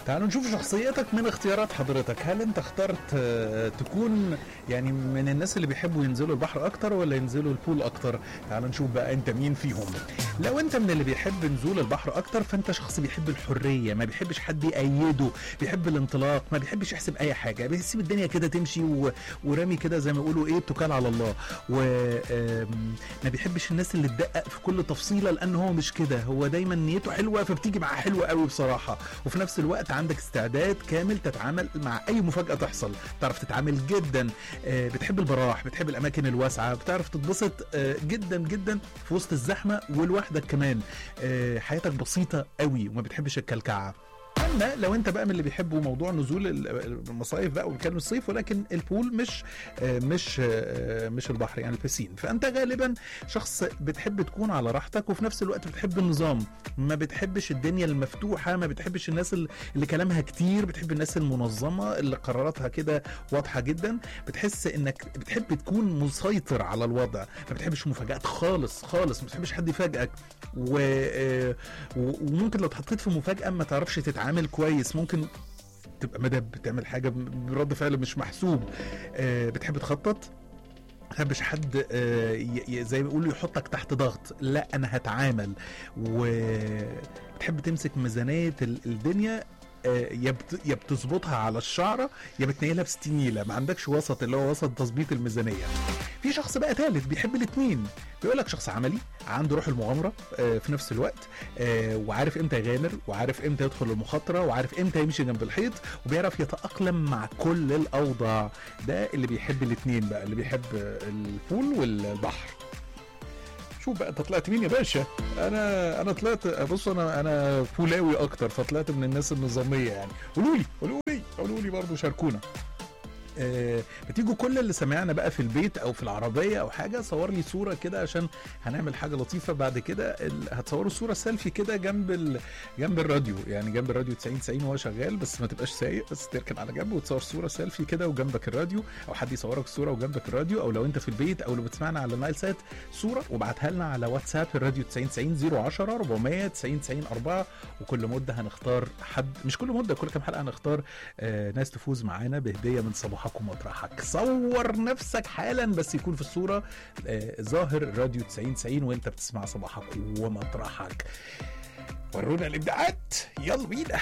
تعالوا نشوف شخصيتك من اختيارات حضرتك هل انت اخترت آه، تكون يعني من الناس اللي بيحبوا ينزلوا البحر اكتر ولا ينزلوا البول اكتر تعالوا نشوف بقى انت مين فيهم لو انت من اللي بيحب نزول البحر اكتر فانت شخص بيحب الحريه ما بيحبش حد يأيده بيحب الانطلاق ما بيحبش يحسب اي حاجه بيسيب الدنيا كده تمشي و... ورامي كده زي ما يقولوا ايه بتكال على الله وما بيحبش الناس اللي تدقق في كل تفصيله لان هو مش كده هو دايما نيته حلوه فبتيجي معاه حلوه قوي بصراحه وفي نفس الوقت عندك استعداد كامل تتعامل مع اي مفاجاه تحصل بتعرف تتعامل جدا آه، بتحب البراح بتحب الاماكن الواسعه بتعرف تتبسط آه، جدا جدا في وسط الزحمه ولوحدك كمان آه، حياتك بسيطه قوي وما بتحبش الكلكعه اما لو انت بقى من اللي بيحبوا موضوع نزول ال- المصايف بقى وكان الصيف ولكن البول مش آه، مش آه، مش البحر يعني البسين فانت غالبا شخص بتحب تكون على راحتك وفي نفس الوقت بتحب النظام ما بتحبش الدنيا المفتوحه ما بتحبش الناس ال- اللي كلامها كتير بتحب الناس المنظمه اللي قراراتها كده واضحه جدا بتحس انك بتحب تكون مسيطر على الوضع ما بتحبش مفاجآت خالص خالص ما بتحبش حد يفاجئك و... آه، و- وممكن لو اتحطيت في مفاجاه ما تعرفش تتعامل كويس ممكن تبقى مدب بتعمل حاجه برد فعل مش محسوب آه، بتحب تخطط ما بتحبش حد آه، ي- ي- زي ما بيقولوا يحطك تحت ضغط لا انا هتعامل وبتحب تمسك ميزانيه ال- الدنيا آه، يا بت- يا بتظبطها على الشعره يا بتنيلها في 60 نيله ما عندكش وسط اللي هو وسط تظبيط الميزانيه في شخص بقى ثالث بيحب الاثنين بيقول لك شخص عملي عنده روح المغامره آه، في نفس الوقت آه، وعارف امتى يغامر وعارف امتى يدخل المخاطره وعارف امتى يمشي جنب الحيط وبيعرف يتاقلم مع كل الاوضاع ده اللي بيحب الاثنين بقى اللي بيحب آه، البول والبحر شوف بقى انت طلعت مين يا باشا انا انا طلعت بص انا انا فولاوي اكتر فطلعت من الناس النظاميه يعني قولوا لي قولوا لي قولوا لي برضه شاركونا آه، بتيجوا كل اللي سمعنا بقى في البيت او في العربيه او حاجه صور لي صوره كده عشان هنعمل حاجه لطيفه بعد كده ال- هتصوروا صوره سيلفي كده جنب ال... جنب الراديو يعني جنب الراديو 90 90 وهو شغال بس ما تبقاش سايق بس تركن على جنب وتصور صوره سيلفي كده وجنبك الراديو او حد يصورك صوره وجنبك الراديو او لو انت في البيت او لو بتسمعنا على نايل سات صوره وابعتها لنا على واتساب الراديو 90 90 010 400 90 90 4 وكل مده هنختار حد مش كل مده كل كام حلقه هنختار آه ناس تفوز معانا بهديه من صباحك ومطرحك صور نفسك حالا بس يكون في الصوره آه ظاهر راديو 90 90 وانت بتسمع صباحك ومطرحك ورونا الابداعات يلا بينا